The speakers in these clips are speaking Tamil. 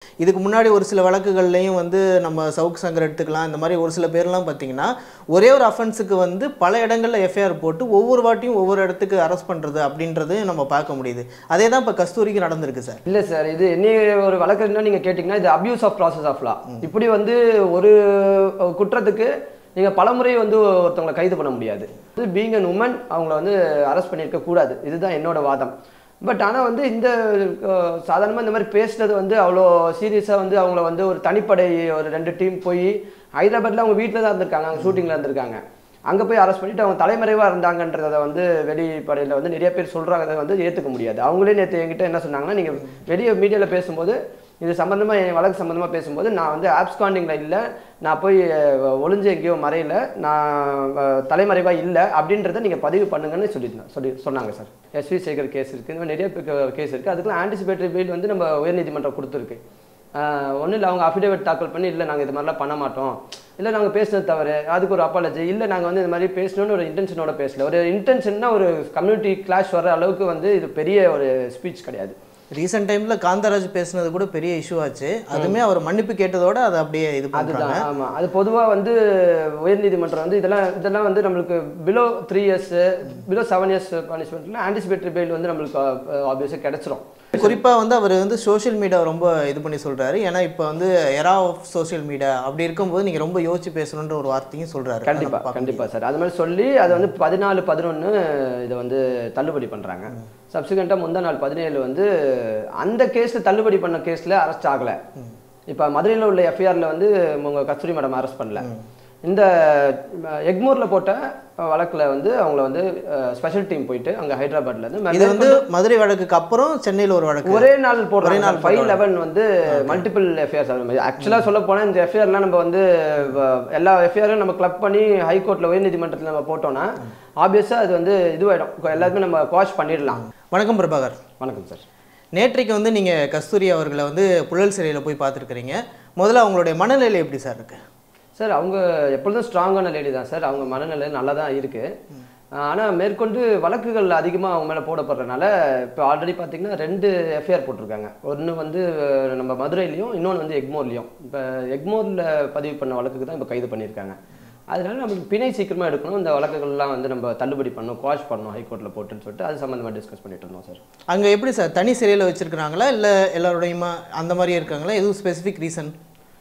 இதுக்கு முன்னாடி ஒரு சில வழக்குகள்லையும் வந்து நம்ம சவுக் சங்கர் எடுத்துக்கலாம் இந்த மாதிரி ஒரு சில பேர்லாம் பார்த்தீங்கன்னா ஒரே ஒரு அஃபென்ஸுக்கு வந்து பல இடங்களில் எஃப்ஐஆர் போட்டு ஒவ்வொரு வாட்டியும் ஒவ்வொரு இடத்துக்கு அரெஸ்ட் பண்ணுறது அப்படின்றது நம்ம பார்க்க முடியுது அதே தான் இப்போ கஸ்தூரிக்கு நடந்திருக்கு சார் இல்லை சார் இது என்ன ஒரு வழக்குன்னா நீங்கள் கேட்டிங்கன்னா இது abuse of process of law இப்படி வந்து ஒரு அஹ், குற்றத்துக்கு நீங்கள் பலமுறை வந்து ஒருத்தவங்களை கைது பண்ண முடியாது இது பீங் அன் உமன் அவங்கள வந்து அரெஸ்ட் பண்ணியிருக்க கூடாது இதுதான் என்னோட வாதம் பட் ஆனால் வந்து இந்த சாதாரணமாக இந்த மாதிரி பேசுனது வந்து அவ்வளோ சீரியஸாக வந்து அவங்கள வந்து ஒரு தனிப்படை ஒரு ரெண்டு டீம் போய் ஹைதராபாத்தில் அவங்க வீட்டில் தான் இருந்திருக்காங்க அவங்க ஷூட்டிங்கில் இருந்திருக்காங்க அங்கே போய் அரெஸ்ட் பண்ணிட்டு அவங்க தலைமறைவாக இருந்தாங்கன்றதை வந்து வெளிப்படையில் வந்து நிறைய பேர் சொல்கிறாங்க அதை வந்து ஏற்றுக்க முடியாது அவங்களே நேற்று என்கிட்ட என்ன சொன்னாங்கன்னா நீங்கள் வெளியே மீடியாவில் பேசும்போது இது சம்மந்தமாக என் வழக்கு சம்மந்தமாக பேசும்போது நான் வந்து ஆப்ஸ்காண்டிங்கில் இல்லை நான் போய் அஹ், ஒளிஞ்சு எங்கேயோ மறையில நான் அஹ், தலைமறைவாக இல்லை அப்படின்றத நீங்கள் பதிவு பண்ணுங்கன்னு சொல்லியிருந்தேன் சொல்லி சொன்னாங்க சார் எஸ்வி சேகர் கேஸ் இருக்குது இந்த மாதிரி நிறைய கேஸ் இருக்குது அதுக்கெல்லாம் ஆன்டிசிபேட்டரி பெயில் வந்து நம்ம உயர்நீதிமன்றம் கொடுத்துருக்கு ஒன்றும் இல்லை அவங்க அஃபிடேவிட் தாக்கல் பண்ணி இல்லை நாங்கள் இது மாதிரிலாம் பண்ண மாட்டோம் இல்லை நாங்கள் பேசுனது தவறு அதுக்கு ஒரு அப்பாலஜி இல்லை நாங்கள் வந்து இந்த மாதிரி பேசணும்னு ஒரு இன்டென்ஷனோட பேசல ஒரு இன்டென்ஷன்னா ஒரு கம்யூனிட்டி கிளாஷ் வர அளவுக்கு வந்து இது பெரிய ஒரு ஸ்பீச் கிடையாது ரீசெண்ட் டைமில் காந்தராஜ் பேசுனது கூட பெரிய இஷ்யூ ஆச்சு அதுவுமே அவர் மன்னிப்பு கேட்டதோட அதை அப்படியே இது பண்ணுறாங்க அதுதான் ஆமா அது பொதுவா வந்து உயர்நீதிமன்றம் வந்து இதெல்லாம் இதெல்லாம் வந்து நம்மளுக்கு below three years below seven years பனிஷ்மெண்ட்ல ஆன்டிசிபேட்டரி பெயில் வந்து நம்மளுக்கு ஆப்வியஸாக கிடைச்சிரும் குறிப்பாக வந்து அவர் வந்து சோஷியல் மீடியா ரொம்ப இது பண்ணி சொல்றாரு ஏன்னா இப்போ வந்து எரா ஆஃப் சோஷியல் மீடியா அப்படி இருக்கும்போது நீங்கள் ரொம்ப யோசிச்சு பேசணுன்ற ஒரு வார்த்தையும் சொல்றாரு கண்டிப்பா கண்டிப்பா சார் அது மாதிரி சொல்லி அதை வந்து பதினாலு பதினொன்று இதை வந்து தள்ளுபடி பண்றாங்க சப்சிக்வெண்ட்டாக முந்தா நாள் பதினேழு வந்து அந்த கேஸ்ல தள்ளுபடி பண்ண கேஸ்ல அரெஸ்ட் ஆகல இப்போ மதுரையில் உள்ள எஃப்ஐஆர்ல வந்து உங்க கஸ்தூரி மேடம் அரெஸ்ட் பண்ணல இந்த எக்மோர்ல போட்ட வழக்குல வந்து அவங்கள வந்து ஸ்பெஷல் டீம் போயிட்டு அங்க ஹைதராபாத்ல இருந்து இது வந்து மதுரை வழக்குக்கு அப்புறம் சென்னையில் ஒரு வழக்கு ஒரே நாள் போடுற நாள் ஃபைவ் லெவன் வந்து மல்டிபிள் எஃப்ஐஆர்ஸ் ஆக்சுவலாக சொல்ல போனால் இந்த எஃப்ஐஆர்லாம் நம்ம வந்து வ- எல்லா எஃப்ஐஆரும் நம்ம கிளப் பண்ணி ஹைகோர்ட்டில் உயர்நீதிமன்றத்தில் நம்ம போட்டோம்னா ஆப்வியஸாக அது வந்து இதுவாயிடும் எல்லாருமே நம்ம குவாஷ் பண்ணிடலாம் வணக்கம் பிரபாகர் வணக்கம் சார் நேற்றைக்கு வந்து நீங்கள் கஸ்தூரி அவர்களை வந்து புழல் சிறையில் போய் பார்த்துருக்கிறீங்க முதல்ல அவங்களுடைய மனநிலை எப்படி சார் இருக்கு சார் அவங்க எப்பொழுதும் ஸ்ட்ராங்கான லேடி தான் சார் அவங்க மனநிலை நல்லா தான் இருக்குது ஆனால் மேற்கொண்டு வழக்குகள் அதிகமாக அவங்க மேலே போடப்படுறதுனால இப்போ ஆல்ரெடி பார்த்தீங்கன்னா ரெண்டு எஃப்ஐஆர் போட்டிருக்காங்க ஒன்று வந்து அஹ், நம்ம மதுரையிலையும் இன்னொன்று வந்து எக்மோர்லையும் இப்போ எக்மோரில் பதிவு பண்ண வழக்குக்கு தான் இப்போ கைது பண்ணியிருக்காங்க அதனால நம்மளுக்கு பிணை சீக்கிரமாக எடுக்கணும் இந்த வழக்குகள்லாம் வந்து நம்ம தள்ளுபடி பண்ணணும் குவாஷ் பண்ணணும் ஹைகோர்ட்டில் போட்டுன்னு சொல்லிட்டு அது சம்மந்தமாக டிஸ்கஸ் பண்ணிட்டு இருந்தோம் சார் அங்கே எப்படி சார் தனி சிறையில் வச்சிருக்கிறாங்களா இல்லை எல்லாரோடையுமா அந்த மாதிரியே இருக்காங்களா எதுவும் ஸ்பெசிஃபிக் ரீசன்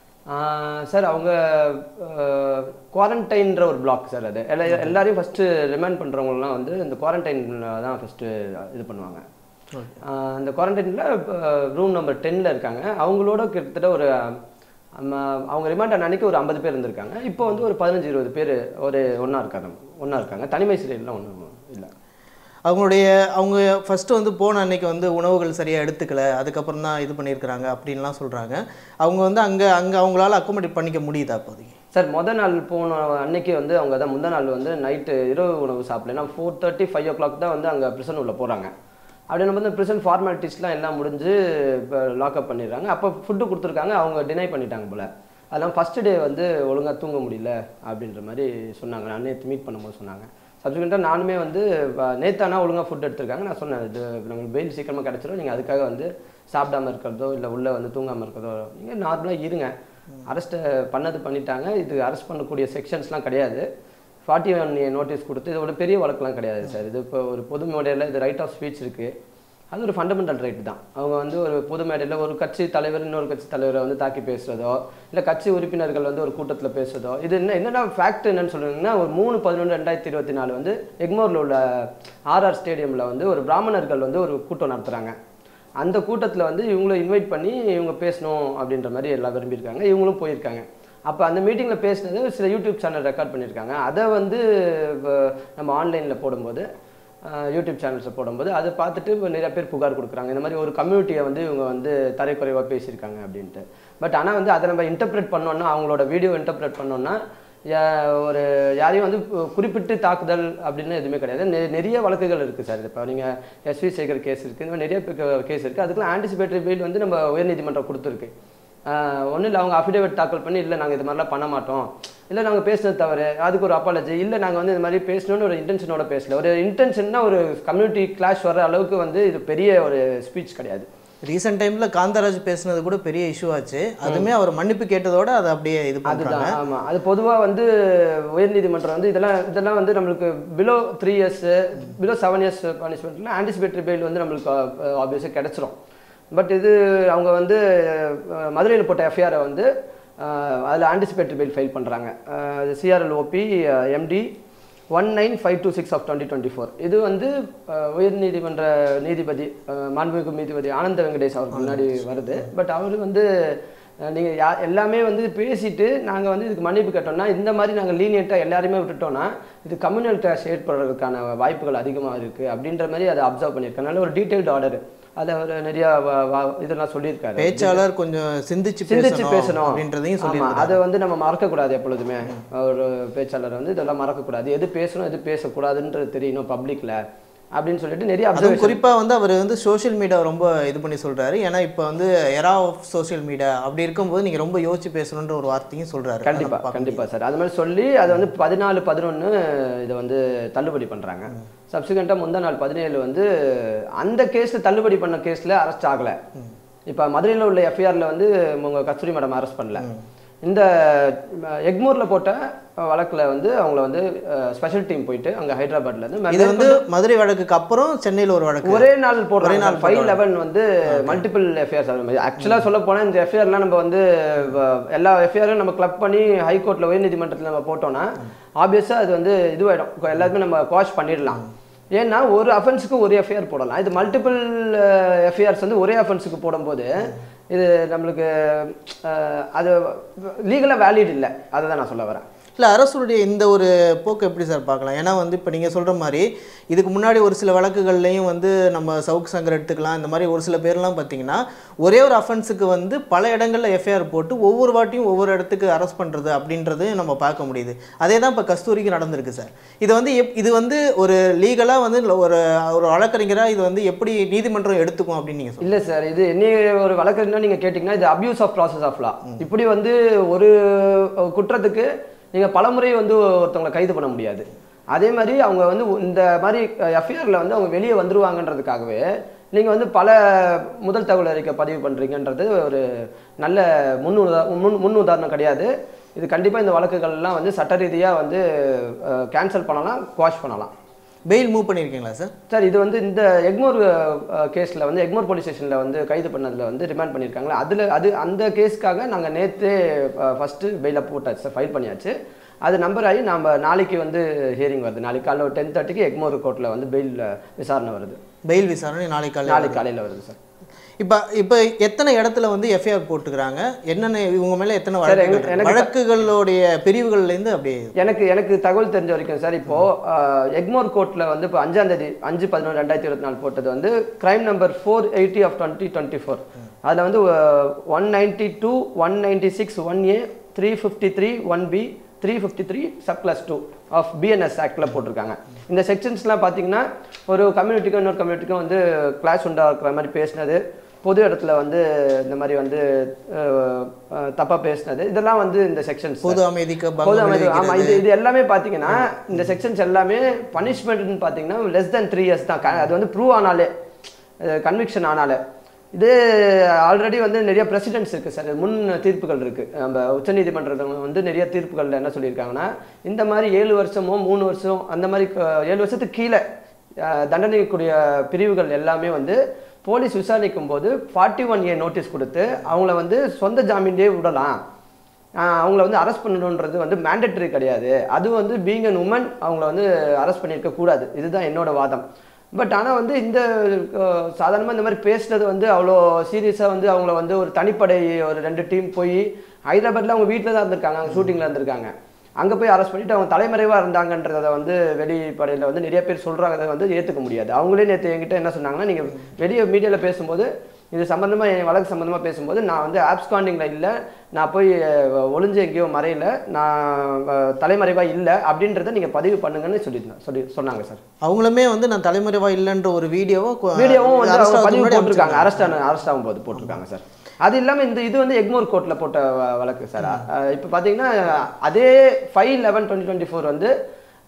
ஆஹ் சார் அவங்க குவாரண்டைன்ற ஒரு பிளாக் சார் அது எல்லா எல்லாரையும் ஃபஸ்ட்டு ரிமைண்ட் பண்ணுறவங்கலாம் வந்து இந்த குவாரண்டைனில் தான் ஃபஸ்ட்டு இது பண்ணுவாங்க ஆஹ் அந்த குவாரண்டைனில் ரூம் நம்பர் டென்னில் இருக்காங்க அவங்களோட கிட்டத்தட்ட ஒரு ஆம், அவங்க ரிமாண்ட் அன்னைக்கு ஒரு ஐம்பது பேர் இருந்திருக்காங்க இப்போ வந்து ஒரு பதினஞ்சு இருபது பேர் ஒரு ஒன்றா இருக்காங்க ஒன்றா இருக்காங்க தனிமை சிறையிலாம் ஒன்றும் இல்லை அவங்களுடைய அவங்க ஃபஸ்ட்டு வந்து போன அன்னைக்கு வந்து உணவுகள் சரியாக எடுத்துக்கல அதுக்கப்புறம் தான் இது பண்ணியிருக்கிறாங்க அப்படின்லாம் சொல்கிறாங்க அவங்க வந்து அங்கே அங்கே அவங்களால அக்கோமடேட் பண்ணிக்க முடியுதா அப்போதைக்கு சார் முத நாள் போன அன்னைக்கு வந்து அவங்க தான் முந்த நாள் வந்து நைட்டு இரவு உணவு சாப்பிடல four thirty five o'clock தான் வந்து அங்கே ப்ரிசன் உள்ள போகிறாங்க அப்படி நம்ம வந்து ப்ரிசன் ஃபார்மாலிட்டிஸ்லாம் எல்லாம் முடிஞ்சு இப்போ லாக்அப் பண்ணிடுறாங்க அப்போ ஃபுட்டு கொடுத்துருக்காங்க அவங்க டினை பண்ணிட்டாங்க போல் அதெல்லாம் ஃபஸ்ட்டு டே வந்து ஒழுங்காக தூங்க முடியல அப்படின்ற மாதிரி சொன்னாங்க நான் நேற்று மீட் பண்ணும்போது சொன்னாங்க சப்சிக்வெண்ட்டாக நானுமே வந்து நேத்தானா ஒழுங்காக ஃபுட் எடுத்திருக்காங்க நான் சொன்னேன் இது நம்மளுக்கு பெயில் சீக்கிரமாக கிடச்சிரும் நீங்கள் அதுக்காக வந்து சாப்பிடாம இருக்கிறதோ இல்லை உள்ளே வந்து தூங்காமல் இருக்கிறதோ நீங்கள் நார்மலாக இருங்க அரெஸ்ட்டை பண்ணது பண்ணிட்டாங்க இது அரெஸ்ட் பண்ணக்கூடிய செக்ஷன்ஸ்லாம் கிடையாது ஃபார்ட்டி ஒன் நோட்டீஸ் கொடுத்து இது ஒரு பெரிய வழக்கெலாம் கிடையாது சார் இது இப்போ ஒரு பொது மேடையில் இது ரைட் ஆஃப் ஸ்பீச் இருக்குது அது ஒரு ஃபண்டமெண்டல் ரைட் தான் அவங்க வந்து ஒரு பொது மேடையில் ஒரு கட்சி தலைவர் இன்னொரு கட்சி தலைவரை வந்து தாக்கி பேசுகிறதோ இல்லை கட்சி உறுப்பினர்கள் வந்து ஒரு கூட்டத்தில் பேசுறதோ இது என்ன என்னடா ஃபேக்ட் என்னன்னு சொல்லுங்கன்னா ஒரு மூணு பதினொன்று ரெண்டாயிரத்தி இருபத்தி நாலு வந்து எக்மோரில் உள்ள ஆர்ஆர் ஸ்டேடியமில் வந்து ஒரு பிராமணர்கள் வந்து ஒரு கூட்டம் நடத்துகிறாங்க அந்த கூட்டத்தில் வந்து இவங்கள இன்வைட் பண்ணி இவங்க பேசணும் அப்படின்ற மாதிரி எல்லாம் விரும்பியிருக்காங்க இவங்களும் போயிருக்காங்க அப்போ அந்த மீட்டிங்கில் பேசினது சில யூடியூப் சேனல் ரெக்கார்ட் பண்ணியிருக்காங்க அதை வந்து வ- நம்ம ஆன்லைனில் போடும்போது அஹ், யூடியூப் சேனல்ஸை போடும்போது அதை பார்த்துட்டு இப்ப நிறைய பேர் புகார் கொடுக்குறாங்க இந்த மாதிரி ஒரு கம்யூனிட்டியை வந்து இவங்க வந்து தரைக்குறைவாக பேசியிருக்காங்க அப்படின்ட்டு பட் ஆனால் வந்து அதை நம்ம இன்டர்பிரேட் பண்ணோன்னா அவங்களோட வீடியோ இன்டர்பிரேட் பண்ணோன்னா யா- ஒரு யாரையும் வந்து கு- குறிப்பிட்டு தாக்குதல் அப்படின்னு எதுவுமே கிடையாது நெ- நிறைய வழக்குகள் இருக்குது சார் இப்போ நீங்கள் எஸ்வி சேகர் கேஸ் இருக்குது இந்த மாதிரி நிறைய கேஸ் இருக்குது அதுக்கெல்லாம் ஆன்டிசிபேட்டரி பெயில் வந்து நம்ம உயர்நீதிமன்றம் கொடுத்துருக்கு ஒன்றும் இல்லை அவங்க அஃபிடேவிட் தாக்கல் பண்ணி இல்லை நாங்கள் இது மாதிரிலாம் பண்ண மாட்டோம் இல்லை நாங்கள் பேசுனது தவறு அதுக்கு ஒரு அப்பாலஜி இல்லை நாங்கள் வந்து இந்த மாதிரி பேசணும்னு ஒரு இன்டென்ஷனோட பேசல ஒரு இன்டென்ஷன்னா ஒரு கம்யூனிட்டி கிளாஷ் வர அளவுக்கு வந்து இது பெரிய ஒரு ஸ்பீச் கிடையாது ரீசெண்ட் டைம்ல காந்தராஜ் பேசுனது கூட பெரிய இஷ்யூ ஆச்சு அதுமே அவர் மன்னிப்பு கேட்டதோட அதை அப்படியே இது பண்றாங்க அதுதான் ஆமா அது பொதுவா வந்து உயர்நீதிமன்றம் வந்து இதெல்லாம் இதெல்லாம் வந்து நம்மளுக்கு below three years below seven years பனிஷ்மெண்ட்ல ஆன்டிசிபேட்டரி பெயில் வந்து நம்மளுக்கு ஆப்வியஸாக கிடைச்சிரும் பட் இது அவங்க வந்து அஹ், மதுரையில் போட்ட எஃப்ஐஆரை வந்து அஹ், அதுல ஆன்டிசிபேட்டரி பெயில் ஃபைல் பண்றாங்க CRL OP MD one nine five two six of twenty twenty four இது வந்து அஹ், உயர்நீதிமன்ற நீதிபதி அஹ், மாண்புமிகு நீதிபதி ஆனந்த வெங்கடேஷ் அவருக்கு முன்னாடி வருது பட் அவர் வந்து அஹ், நீங்க யா எல்லாமே வந்து பேசிட்டு நாங்க வந்து இதுக்கு மன்னிப்பு கேட்டோம்னா இந்த மாதிரி நாங்க லீனியண்ட்டாக எல்லாருமே விட்டுட்டோம்னா இது கம்யூனல் கிளாஷ் ஏற்படுறதுக்கான வாய்ப்புகள் அதிகமா இருக்கு அப்படின்ற மாதிரி அதை அப்சர்வ் பண்ணியிருக்கனால ஒரு டீடைல்டு ஆர்டர் அதை அவர் நிறைய வ- வ- இதெல்லாம் சொல்லியிருக்காரு பேச்சாளர் கொஞ்சம் சிந்திச்சு சிந்திச்சு பேசணும் பேசணும் அப்படின்றதையும் ஆமா, சொல்லி அதை வந்து நம்ம மறக்கக்கூடாது எப்பொழுதுமே ஒரு பேச்சாளர் வந்து இதெல்லாம் மறக்கக்கூடாது எது பேசணும் எது பேசக்கூடாதுன்றது தெரியணும் பப்ளிக்ல அப்படின்னு சொல்லிட்டு நிறைய அதுவும் அப்சர்வேஷன் குறிப்பா வந்து அவர் வந்து சோஷியல் மீடியா ரொம்ப இது பண்ணி சொல்றாரு ஏன்னா இப்போ வந்து எரா ஆஃப் சோஷியல் மீடியா அப்படி இருக்கும்போது நீங்க ரொம்ப யோசிச்சு பேசணுன்ற ஒரு வார்த்தையும் சொல்றாரு கண்டிப்பா அதை பார்க்க கண்டிப்பா சார் அது மாதிரி சொல்லி அதை வந்து பதினாலு பதினொன்று இதை வந்து தள்ளுபடி பண்றாங்க சப்சிக்வெண்ட்டாக முந்தா நாள் பதினேழு வந்து அந்த கேஸ்ல தள்ளுபடி பண்ண கேஸ்ல அரெஸ்ட் ஆகல இப்போ மதுரையில் உள்ள எஃப்ஐஆர்ல வந்து உங்க கஸ்தூரி மேடம் அரெஸ்ட் பண்ணல இந்த அஹ், எக்மோர்ல போட்ட வழக்குல வந்து அவங்கள வந்து ஸ்பெஷல் டீம் போயிட்டு அங்க ஹைதராபாத்ல இருந்து இது வந்து மதுரை வழக்குக்கு அப்புறம் சென்னையில ஒரு வழக்கு ஒரே நாள் போடுற ஒரே நாள் நாள் ஃபைவ் லெவன் வந்து மல்டிபிள் எஃப்ஐஆர்ஸ் ஆக்சுவலாக சொல்ல போனால் இந்த எஃப்ஐஆர்லாம் நம்ம வந்து வ- எல்லா எஃப்ஐஆரும் நம்ம கிளப் பண்ணி ஹைகோர்ட்டில் உயர்நீதிமன்றத்தில் நம்ம போட்டோம்னா ஆப்வியஸாக அது வந்து இதுவாயிடும் கொ- எல்லாருமே நம்ம குவாஷ் பண்ணிடலாம் ஏன்னா ஒரு அஃபென்ஸுக்கு ஒரு எஃப்ஐஆர் போடலாம் இது மல்டிபிள் எஃப்ஐஆர்ஸ் வந்து ஒரே அஃபென்ஸுக்கு போடும்போது இது நம்மளுக்கு அஹ், அது லீகலாக வேலிட் இல்லை அதை தான் நான் சொல்ல வரேன் இல்லை அரசுடைய இந்த ஒரு போக்கு எப்படி சார் பார்க்கலாம் ஏன்னா வந்து இப்போ நீங்கள் சொல்கிற மாதிரி இதுக்கு முன்னாடி ஒரு சில வழக்குகள்லையும் வந்து நம்ம சவுக்கு சங்கர் எடுத்துக்கலாம் இந்த மாதிரி ஒரு சில பேர்லாம் பார்த்தீங்கன்னா ஒரே ஒரு அஃபென்ஸுக்கு வந்து பல இடங்களில் எஃப்ஐஆர் போட்டு ஒவ்வொரு வாட்டியும் ஒவ்வொரு இடத்துக்கு அரெஸ்ட் பண்ணுறது அப்படின்றது நம்ம பார்க்க முடியுது அதே தான் இப்போ கஸ்தூரிக்கு நடந்திருக்கு சார் இது வந்து எப் இது வந்து ஒரு லீகலாக வந்து ஒரு ஒரு வழக்கறிஞராக இது வந்து எப்படி நீதிமன்றம் எடுத்துக்கும் அப்படின்னு நீங்கள் இல்ல சார் இது என்ன ஒரு வழக்கறிஞர் நீங்க கேட்டிங்கன்னா இது abuse of process of law இப்படி வந்து ஒரு குற்றத்துக்கு நீங்க பலமுறை வந்து ஒருத்தவங்களை கைது பண்ண முடியாது அதே மாதிரி அவங்க வந்து இந்த மாதிரி எஃப்ஐஆர்ல வந்து அவங்க வெளியே வந்துருவாங்கன்றதுக்காகவே நீங்க வந்து பல முதல் தகவல் அறிக்கை பதிவு பண்றீங்கன்றது ஒரு நல்ல முன் உதா முன் முன் உதாரணம் கிடையாது இது கண்டிப்பா இந்த வழக்குகள்லாம் வந்து சட்ட ரீதியா வந்து கேன்சல் பண்ணலாம் குவாஷ் பண்ணலாம் பெயில் மூவ் பண்ணியிருக்கீங்களா சார் சார் இது வந்து இந்த எக்மோர் கேஸில் வந்து எக்மோர் போலீஸ் ஸ்டேஷனில் வந்து கைது பண்ணதில் வந்து ரிமாண்ட் பண்ணியிருக்காங்களா அதில் அது அந்த கேஸ்க்காக நாங்கள் நேற்றே ஃபஸ்ட்டு பெயிலாக போட்டாச்சு சார் ஃபைல் பண்ணியாச்சு அது நம்பர் ஆகி நம்ம நாளைக்கு வந்து ஹியரிங் வருது நாளைக்கு காலைல டென் தேர்ட்டிக்கு எக்மோர் கோர்ட்டில் வந்து பெயில் விசாரணை வருது பெயில் விசாரணை நாளைக்கு காலையில் நாளைக்கு காலையில் வருது சார் இப்போ இப்போ எத்தனை இடத்துல வந்து எஃப்ஐஆர் போட்டுக்கிறாங்க என்னென்ன இவங்க மேல எத்தனை சார், வழக்குகள் எங்க- இருக்கு? எனக்கு- வழக்குகளுடைய பிரிவுகள்லேருந்து அப்படியே எனக்கு எனக்கு தகவல் தெரிஞ்ச வரைக்கும் சார் இப்போ அஹ், எக்மோர் கோர்ட்ல வந்து இப்போ அஞ்சாம் தேதி அஞ்சு பதினொன்று ரெண்டாயிரத்தி இருபத்தி நாலு போட்டது வந்து crime number four eighty of twenty twenty four அதில் வந்து one ninety two one ninety six one A three fifty three one B three fifty three sub clause two of BNS ஆக்டில் போட்டிருக்காங்க இந்த செக்ஷன்ஸ்லாம் பார்த்தீங்கன்னா ஒரு கம்யூனிட்டிக்கும் இன்னொரு கம்யூனிட்டிக்கும் வந்து கிளாஸ் உண்டாக்குற மாதிரி பேசினது பொது இடத்துல வந்து இந்த மாதிரி வந்து அஹ், அஹ், தப்பா பேசினது இதெல்லாம் வந்து இந்த செக்ஷன்ஸ் பொது அமைதிக்கு பொது பங்கம் அமைதி ஆமா விளைவிக்கிறது. இது இது எல்லாமே பாத்தீங்கன்னா இந்த செக்ஷன்ஸ் எல்லாமே பனிஷ்மெண்ட்னு பாத்தீங்கன்னா லெஸ் தென் த்ரீ இயர்ஸ் தான் க- அது வந்து ப்ரூவ் ஆனாலே கன்விக்ஷன் ஆனாலே இது ஆல்ரெடி வந்து நிறைய பிரசிடென்ட்ஸ் இருக்கு சார் முன் தீர்ப்புகள் இருக்கு நம்ம உச்சநீதிமன்றத்தில் வந்து நிறைய தீர்ப்புகள்ல என்ன சொல்லியிருக்காங்கன்னா இந்த மாதிரி ஏழு வருஷமோ மூணு வருஷம் அந்த மாதிரி க- ஏழு வருஷத்துக்கு கீழே அஹ், தண்டனைக்குரிய பிரிவுகள் எல்லாமே வந்து போலீஸ் விசாரிக்கும் போது ஃபார்ட்டி ஒன் ஏ நோட்டீஸ் கொடுத்து அவங்கள வந்து சொந்த ஜாமீன்லேயே விடலாம் ஆஹ் அவங்கள வந்து அரெஸ்ட் பண்ணணுன்றது வந்து மேண்டட்டரி கிடையாது அது வந்து பீங் அன் உமன் அவங்கள வந்து அரெஸ்ட் பண்ணியிருக்க கூடாது இதுதான் என்னோட வாதம் பட் ஆனால் வந்து இந்த சாதாரணமாக இந்த மாதிரி பேசுனது வந்து அவ்வளோ சீரியஸாக வந்து அவங்கள வந்து ஒரு தனிப்படை ஒரு ரெண்டு டீம் போய் ஹைதராபாத்தில் அவங்க வீட்டில் தான் இருந்திருக்காங்க அவங்க ஷூட்டிங்கில் இருந்திருக்காங்க அங்கே போய் அரெஸ்ட் பண்ணிட்டு அவங்க தலைமறைவாக இருந்தாங்கன்றதை வந்து வெளிப்படையில் வந்து நிறைய பேர் சொல்கிறாங்க அதை வந்து ஏற்றுக்க முடியாது அவங்களே நேற்று என்கிட்ட என்ன சொன்னாங்கன்னா நீங்கள் வெளியே மீடியாவில் பேசும்போது இது சம்மந்தமாக என் வழக்கு சம்மந்தமாக பேசும்போது நான் வந்து ஆப்ஸ்காண்டிங்கில் இல்லை நான் போய் அஹ், ஒளிஞ்சு எங்கேயோ மறையல நான் அஹ், தலைமறைவா இல்லை அப்படின்றத நீங்கள் பதிவு பண்ணுங்கன்னு சொல்லி சொல்லி சொன்னாங்க சார் அவங்களுமே வந்து நான் தலைமறைவா இல்லைன்ற ஒரு வீடியோவை வீடியோவும் வந்து arrest அவங்க ஆகுறதுக்கு பதிவு முன்னாடி போட்டிருக்காங்க அனுப்பிச்சிருக்காங்க. அரெஸ்ட் ஆன அரெஸ்ட் ஆகும்போது போட்டிருக்காங்க சார் அது இல்லாமல் இந்த இது வந்து எக்மோர் கோர்ட்டில் போட்ட வ- வழக்கு சார் இப்போ பார்த்தீங்கன்னா அதே five eleven twenty twenty four வந்து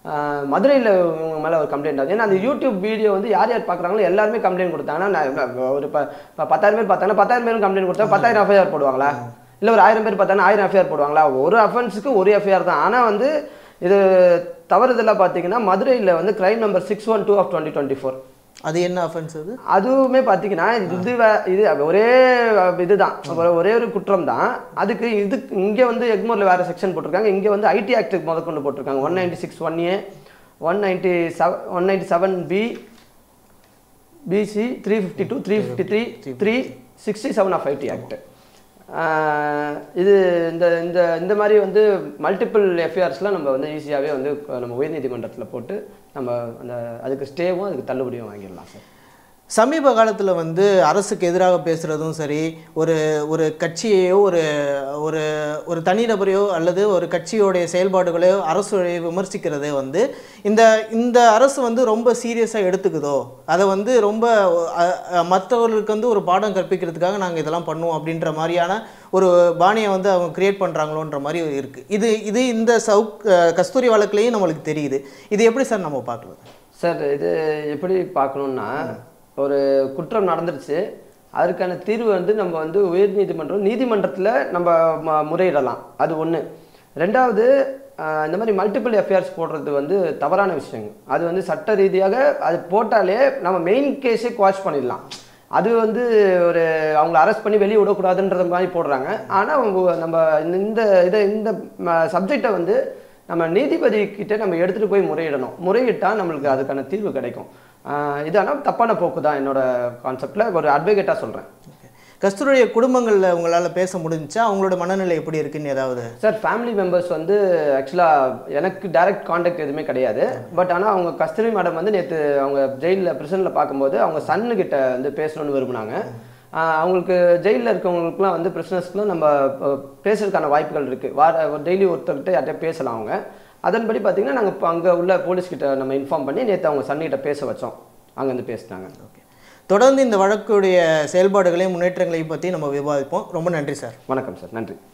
மதுரையில் இவங்க மேலே ஒரு கம்ப்ளைண்ட் ஆகுது ஏன்னா அந்த யூடியூப் வீடியோ வந்து யார் யார் பார்க்குறாங்களோ எல்லாருமே கம்ப்ளைண்ட் கொடுத்தாங்க ஆனா, நான் ஒரு ப ப- பத்தாயிரம் பேர் பார்த்தாங்கன்னா பத்தாயிரம் பேரும் கம்ப்ளைண்ட் கொடுத்தா பத்தாயிரம் எஃப்ஐஆர் போடுவாங்களா இல்லை ஒரு ஆயிரம் பேர் பார்த்தாங்கன்னா ஆயிரம் எஃப்ஐஆர் போடுவாங்களா ஒரு அஃபென்ஸுக்கு ஒரு எஃப்ஐஆர் தான் ஆனால் வந்து இது தவறுதெல்லாம் பார்த்தீங்கன்னா மதுரையில் வந்து crime number six one two of twenty twenty four அது என்ன அஃபென்ஸ் அது அதுவுமே பார்த்தீங்கன்னா இது வே- இது ஒரே இதுதான் ஒரு- ஒரே ஒரு குற்றம் தான் அதுக்கு இது இங்கே வந்து எக்மோரில் வேறு செக்ஷன் போட்டிருக்காங்க இங்கே வந்து ஐடி ஆக்ட் முதற்கொண்டு போட்டிருக்காங்க one ninety six one A one ninety seven one ninety seven B PC three fifty two three fifty three three sixty seven of IT act இது இந்த இந்த இந்த மாதிரி வந்து மல்டிபிள் எஃப்ஐஆர்ஸ்லாம் நம்ம வந்து ஈஸியாகவே வந்து நம்ம உயர்நீதிமன்றத்தில் போட்டு நம்ம அந்த அதுக்கு ஸ்டேவும் அதுக்கு தள்ளுபடியும் வாங்கிடலாம் சார் சமீப காலத்தில் வந்து அரசுக்கு எதிராக பேசுகிறதும் சரி ஒரு ஒரு கட்சியையோ ஒரு ஒரு ஒரு தனிநபரையோ அல்லது ஒரு கட்சியோடைய செயல்பாடுகளையோ அரசுடைய விமர்சிக்கிறதே வந்து இந்த இந்த அரசு வந்து ரொம்ப சீரியஸாக எடுத்துக்குதோ அதை வந்து ரொம்ப அ- அ- மற்றவர்களுக்கு வந்து ஒரு பாடம் கற்பிக்கிறதுக்காக நாங்கள் இதெல்லாம் பண்ணுவோம் அப்படின்ற மாதிரியான ஒரு பாணியை வந்து அவங்க கிரியேட் பண்ணுறாங்களோன்ற மாதிரி இருக்குது இது இது இந்த சவுக் கஸ்தூரி வழக்குலேயும் நம்மளுக்கு தெரியுது இது எப்படி சார் நம்ம பார்க்கலாம் சார் இது எப்படி பார்க்கணுன்னா ஒரு குற்றம் நடந்துருச்சு அதற்கான தீர்வு வந்து நம்ம வந்து உயர்நீதிமன்றம் நீதிமன்றத்தில் நம்ம ம- முறையிடலாம் அது ஒன்று ரெண்டாவது ஆஹ், இந்த மாதிரி மல்டிபிள் எஃப்ஐஆர்ஸ் போடுறது வந்து தவறான விஷயங்க அது வந்து சட்ட ரீதியாக அது போட்டாலே நம்ம மெயின் கேஸே குவாஷ் பண்ணிடலாம் அது வந்து ஒரு அவங்கள அரெஸ்ட் பண்ணி வெளியே விடக்கூடாதுன்ற மாதிரி போடுறாங்க ஆனால் நம்ம இந்த- இந்த இதை இந்த சப்ஜெக்டை வந்து நம்ம நீதிபதி கிட்ட நம்ம எடுத்துகிட்டு போய் முறையிடணும் முறையிட்டால் நம்மளுக்கு அதுக்கான தீர்வு கிடைக்கும் ஆஹ் இது ஆனால் தப்பான போக்கு தான் என்னோட கான்செப்டில் ஒரு அட்வொகேட்டாக சொல்கிறேன் கஸ்தூரியுடைய குடும்பங்களில் உங்களால் பேச முடிஞ்சுச்சா அவங்களோட மனநிலை எப்படி இருக்குன்னு ஏதாவது சார் ஃபேமிலி மெம்பர்ஸ் வந்து ஆக்சுவலாக எனக்கு டைரக்ட் காண்டாக்ட் எதுவுமே கிடையாது பட் ஆனால் அவங்க கஸ்தூரி மேடம் வந்து நேற்று அவங்க ஜெயிலில் ப்ரிசனில் பார்க்கும்போது அவங்க சன்னு கிட்ட வந்து பேசணும்னு விரும்பினாங்க ஆஹ் அவங்களுக்கு ஜெயிலில் இருக்கவங்களுக்குலாம் வந்து பிரிசனர்ஸ்க்குலாம் நம்ம அஹ், பேசுறதுக்கான வாய்ப்புகள் இருக்குது வார டெய்லி ஒருத்தர்கிட்ட யார்கிட்ட பேசலாம் அவங்க அதன்படி பார்த்தீங்கன்னா நாங்கள் இப்போ அங்கே உள்ள போலீஸ்கிட்ட நம்ம இன்ஃபார்ம் பண்ணி நேற்று அவங்க சன்னிகிட்ட பேச வச்சோம் அங்கேருந்து பேசினாங்க ஓகே தொடர்ந்து இந்த வழக்குடைய செயல்பாடுகளையும் முன்னேற்றங்களையும் பற்றி நம்ம விவாதிப்போம் ரொம்ப நன்றி சார் வணக்கம் சார் நன்றி